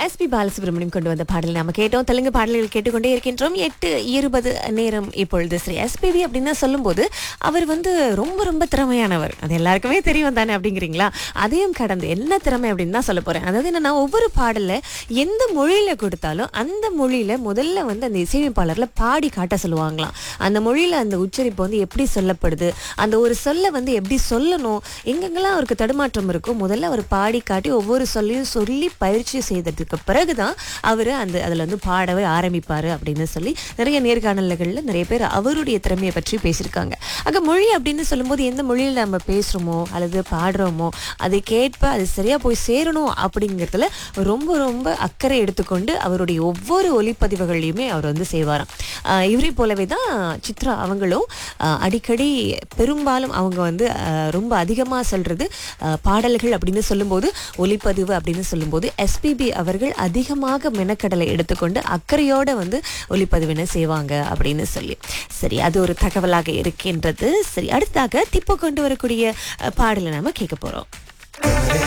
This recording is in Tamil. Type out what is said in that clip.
எஸ்பி பாலசுப்ரமணியம் கொண்டு வந்த பாடல் நாம கேட்டோம் தெலுங்கு பாடல்கள் கேட்டுக்கொண்டே இருக்கின்றோம் எட்டு இருபது நேரம் இப்பொழுது ஸ்ரீ எஸ்பிபி அப்படின்னு சொல்லும்போது அவர் வந்து ரொம்ப ரொம்ப திறமையானவர் அது எல்லாருக்குமே தெரியும் தானே அப்படிங்கிறீங்களா அதையும் கடந்து என்ன திறமை அப்படின்னு தான் சொல்ல போறேன் அதாவது என்னன்னா ஒவ்வொரு பாடல்ல எந்த மொழியில கொடுத்தாலும் அந்த மொழியில முதல்ல வந்து அந்த இசையமைப்பாளர்ல பாடி காட்ட சொல்லுவாங்களாம் அந்த மொழியில அந்த உச்சரிப்பு வந்து எப்படி சொல்லப்படுது அந்த ஒரு சொல்ல வந்து எப்படி சொல்லணும் எங்கெங்கெல்லாம் அவருக்கு தடுமாற்றம் இருக்கோ முதல்ல அவர் பாடி காட்டி ஒவ்வொரு சொல்லையும் சொல்லி பயிற்சி செய்ததுக்கு பிறகுதான் அவர் அந்த அதில் வந்து பாடவே ஆரம்பிப்பாரு அப்படின்னு சொல்லி நிறைய நேர்காணல்களில் நிறைய பேர் அவருடைய திறமையை பற்றி பேசியிருக்காங்க ஆக மொழி அப்படின்னு சொல்லும்போது எந்த மொழியில் நம்ம பேசுகிறோமோ அல்லது பாடுறோமோ அதை கேட்ப அது சரியாக போய் சேரணும் அப்படிங்கிறதுல ரொம்ப ரொம்ப அக்கறை எடுத்துக்கொண்டு அவருடைய ஒவ்வொரு ஒலிப்பதிவுகளையுமே அவர் வந்து செய்வாராம் ஆஹ் இவரை போலவே தான் சித்ரா அவங்களும் ஆஹ் அடிக்கடி பெரும்பாலும் அவங்க வந்து ஆஹ் ரொம்ப அதிகமாக சொல்றது ஆஹ் பாடல்கள் அப்படின்னு சொல்லும்போது ஒலிப்பதிவு அப்படின்னு சொல்லும்போது எஸ்பிபி அவர்கள் அதிகமாக மெனக்கடலை எடுத்துக்கொண்டு அக்கறையோட வந்து ஒலிப்பதிவினை செய்வாங்க அப்படின்னு சொல்லி சரி அது ஒரு தகவலாக இருக்கின்றது சரி அடுத்ததாக திப்பு கொண்டு வரக்கூடிய ஆஹ் பாடலை நாம கேட்க போறோம்